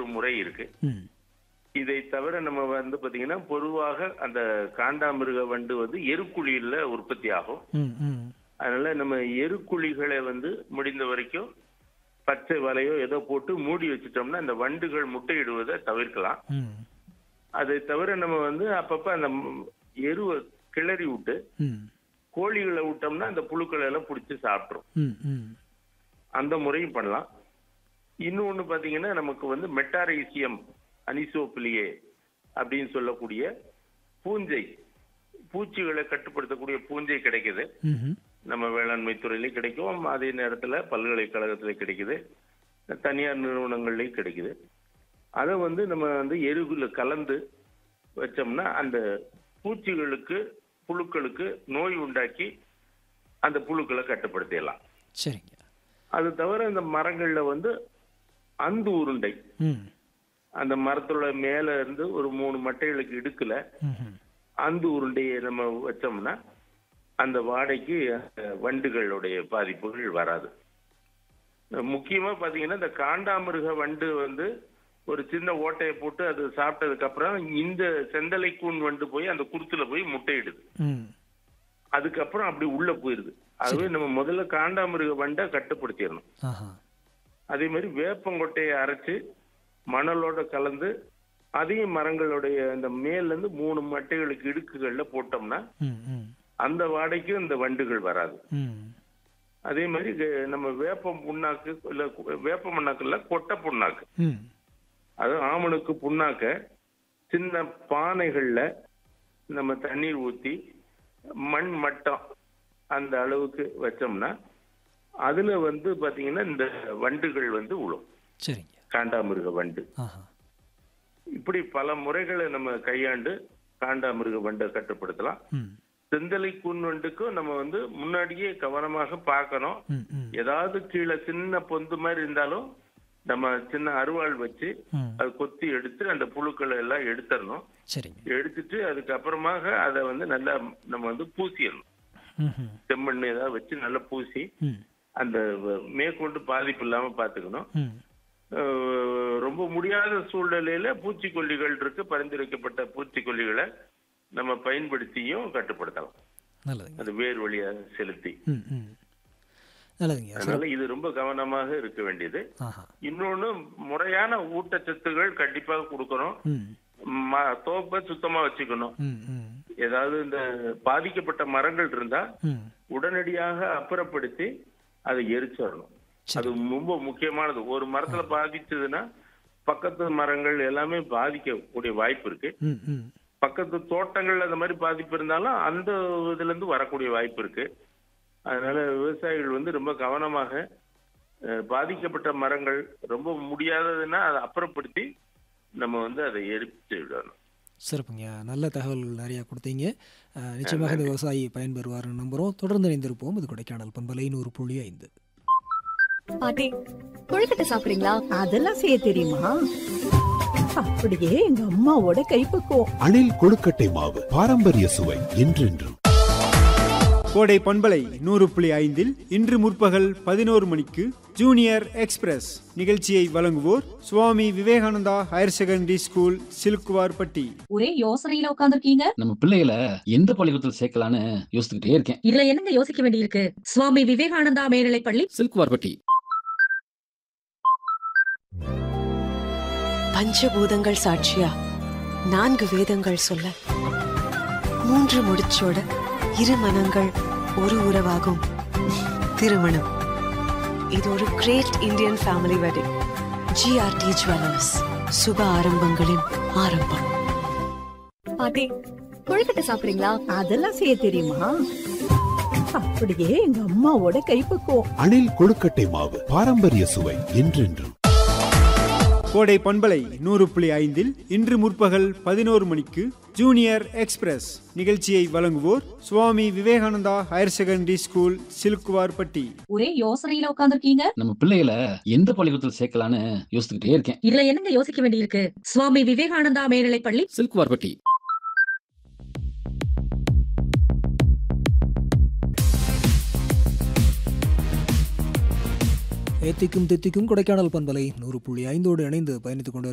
முறை இருக்கு ம் இதை தவிர நம்ம வந்து பாத்தீங்கன்னா பொதுவாக அந்த காண்டாமிருக வண்டு வந்து எருக்குழியில உற்பத்தி ஆகும் ம் ம் அதனால நம்ம எருக்குழிகளை வந்து முடிந்த வரைக்கும் பச்சை வலையோ ஏதோ போட்டு மூடி வச்சுட்டோம்னா அந்த வண்டுகள் முட்டையிடுவதை தவிர்க்கலாம் ம் அதை தவிர நம்ம வந்து அப்பப்ப அந்த ம்- எருவை கிளறி விட்டு ம் கோழிகளை விட்டோம்னா அந்த புழுக்களை எல்லாம் பிடிச்சி சாப்பிட்ரும் ம் ம் அந்த முறையும் பண்ணலாம் இன்னொன்னு பாத்தீங்கன்னா நமக்கு வந்து மெட்டாரைசியம் அனிசோபிலியே அப்படின்னு சொல்லக்கூடிய பூஞ்சை பூச்சிகளை கட்டுப்படுத்தக்கூடிய பூஞ்சை கிடைக்குது ம்ஹும். நம்ம வேளாண்மை துறையிலையும் கிடைக்கும் அதே நேரத்துல பல்கலைக்கழகத்துல கிடைக்குது தனியார் நிறுவனங்கள்லயும் கிடைக்குது அதை வந்து நம்ம வந்து எருகுல கலந்து வச்சோம்னா அந்த பூச்சிகளுக்கு புழுக்களுக்கு நோய் உண்டாக்கி அந்த புழுக்களை கட்டுப்படுத்திடலாம் சரிங்க அது தவிர இந்த மரங்கள்ல வந்து அந்து உருண்டை ம் அந்த மரத்தோட மேல இருந்து ஒரு மூணு மட்டைகளுக்கு இடுக்கல ம்ஹும். அந்து உருண்டையை நம்ம வச்சோம்னா அந்த வாடைக்கு அந்த வண்டுகளுடைய பாதிப்புகள் வராது முக்கியமா பாத்தீங்கன்னா இந்த காண்டாமிருக வண்டு வந்து ஒரு சின்ன ஓட்டையை போட்டு அது சாப்பிட்டதுக்கு அப்புறம் இந்த செந்தலை கூன் வண்டு போய் அந்த குருத்துல போய் முட்டையிடுது ம் அதுக்கப்புறம் அப்படி உள்ள போயிருது அதுவே நம்ம முதல்ல காண்டாமிருக வண்டை கட்டுப்படுத்திடணும் ஆஹா அதே மாதிரி வேப்பங்கொட்டையை அரைச்சு மணலோட கலந்து அதையும் மரங்களுடைய அந்த மேல்ல இருந்து மூணு மட்டைகளுக்கு இடுக்குகள்ல போட்டோம்னா ம் ம் அந்த வாடைக்கு இந்த வண்டுகள் வராது ம் அதே மாதிரி க- நம்ம வேப்பம் புண்ணாக்கு இல்ல கு- வேப்ப புண்ணாக்கு இல்ல கொட்டை புண்ணாக்கு ம் அது ஆமணுக்கு புண்ணாக்க சின்ன பானைகள்ல நம்ம தண்ணீர் ஊத்தி மண் மட்டம் அந்த அளவுக்கு வச்சோம்னா அதுல வந்து பாத்தீங்கன்னா இந்த வண்டுகள் வந்து உழும் சரிங்க காண்டாமிருக வண்டு ஆஹா இப்படி பல முறைகளை நம்ம கையாண்டு காண்டாமிருக வண்டை கட்டுப்படுத்தலாம் ம் செந்தலை கூன் வண்டுக்கும் நம்ம வந்து முன்னாடியே கவனமாக பார்க்கணும் ம் ம் ஏதாவது கீழே சின்ன பொந்து மாதிரி இருந்தாலும் நம்ம சின்ன அருவாள் வச்சு ம் அது கொத்தி எடுத்து அந்த புழுக்களை எல்லாம் எடுத்துடணும் சரிங்க எடுத்துட்டு அதுக்கப்புறமாக அதை வந்து நல்லா நம்ம வந்து பூசிடணும் ம்ஹும். செம்மண் ஏதாவது வச்சு நல்லா பூசி ம் அந்த வ- மேற்கொண்டு பாதிப்பு இல்லாம பாத்துக்கணும் ம் அஹ் ரொம்ப முடியாத சூழ்நிலையில பூச்சிக்கொல்லிகள் இருக்கு பரிந்துரைக்கப்பட்ட பூச்சிக்கொல்லிகளை நம்ம பயன்படுத்தியும் கட்டுப்படுத்தலாம் நல்லதுங்க அது வேர் வழியாக செலுத்தி ம் ம் நல்லதுங்க அதனால இது ரொம்ப கவனமாக இருக்க வேண்டியது ஆஹா இன்னொன்னு முறையான ஊட்டச்சத்துகள் கண்டிப்பாக கொடுக்கணும் ம் ம- தோப்பை சுத்தமா வச்சுக்கணும் ம் ம் ஏதாவது இந்த பாதிக்கப்பட்ட மரங்கள் இருந்தா ம் உடனடியாக அப்புறப்படுத்தி அதை எரிச்சிடணும் அது ரொம்ப முக்கியமானது ஒரு மரத்துல பாதிச்சதுன்னா பக்கத்து மரங்கள் எல்லாமே பாதிக்கக்கூடிய வாய்ப்பு இருக்கு ம் ம் பக்கத்து தோட்டங்கள்ல அந்த மாதிரி பாதிப்பு இருந்தாலும் அந்த இதுல இருந்து வரக்கூடிய வாய்ப்பு இருக்கு அதனால விவசாயிகள் வந்து ரொம்ப கவனமாக அஹ், பாதிக்கப்பட்ட மரங்கள் ரொம்ப முடியாததுன்னா அதை அப்புறப்படுத்தி நம்ம வந்து அதை எரிச்சு விடணும் சிறப்புங்க நல்ல தகவல்கள் நிறையா கொடுத்தீங்க அஹ், நிச்சயமாக இந்த விவசாயி பயன்பெறுவார்னு நம்புகிறோம் தொடர்ந்து இணைந்திருப்போம் இது கொடைக்கானல் பண்பலை நூறு புள்ளி ஐந்து பாட்டி கொழுக்கட்டை சாப்பிடுறீங்களா அதெல்லாம் செய்ய தெரியுமா அப்படியே எங்க அம்மாவோட கைப்பக்குவம் அணில் கொழுக்கட்டை மாவு பாரம்பரிய சுவை என்றென்றும் கோடை பண்பலை நூறு புள்ளி ஐந்தில் இன்று முற்பகல் பதினோரு மணிக்கு ஜூனியர் எக்ஸ்பிரஸ் நிகழ்ச்சியை வழங்குவோர் Swami Vivekananda higher secondary school Silukkuvarpatti ஒரே யோசனையில உட்காந்துருக்கீங்க நம்ம பிள்ளைகளை எந்த பள்ளிக்கூடத்தில் சேர்க்கலான்னு யோசிச்சுக்கிட்டே இருக்கேன் இதுல என்னங்க யோசிக்க வேண்டியிருக்கு சுவாமி விவேகானந்தா மேல்நிலை பள்ளி சில்குவார்பட்டி பஞ்சபூதங்கள் சாட்சியா நான்கு வேதங்கள் சொல்ல மூன்று முடிச்சோட இரு மனங்கள் ஒரு உறவாகும் திருமணம் இது ஒரு great Indian family wedding GRT jewellers சுப ஆரம்பங்களின் ஆரம்பம் பாட்டி கொழுக்கட்டை சாப்பிடுறீங்களா அதெல்லாம் செய்ய தெரியுமா அப்படியே எங்க அம்மாவோட கைப்பக்குவம் அணில் கொழுக்கட்டை மாவு பாரம்பரிய சுவை என்றென்றும் கோடை பண்பலை நூறு புள்ளி ஐந்தில் இன்று முற்பகல் பதினோரு மணிக்கு ஜூனியர் எக்ஸ்பிரஸ் நிகழ்ச்சியை வழங்குவோர் Swami Vivekananda higher secondary school Silukkuvarpatti ஒரே யோசனையில உட்காந்துருக்கீங்க நம்ம பிள்ளைகளை எந்த பள்ளிக்கூடத்தில் சேர்க்கலான்னு யோசிச்சுக்கிட்டே இருக்கேன் இதுல என்னங்க யோசிக்க வேண்டியிருக்கு சுவாமி விவேகானந்தா மேல்நிலை பள்ளி சில்குவார்பட்டி ஏத்திக்கும் தித்திக்கும் கொடைக்கானல் பண்பலை நூறு புள்ளி ஐந்தோடு இணைந்து பயணித்துக் கொண்டிருக்கும்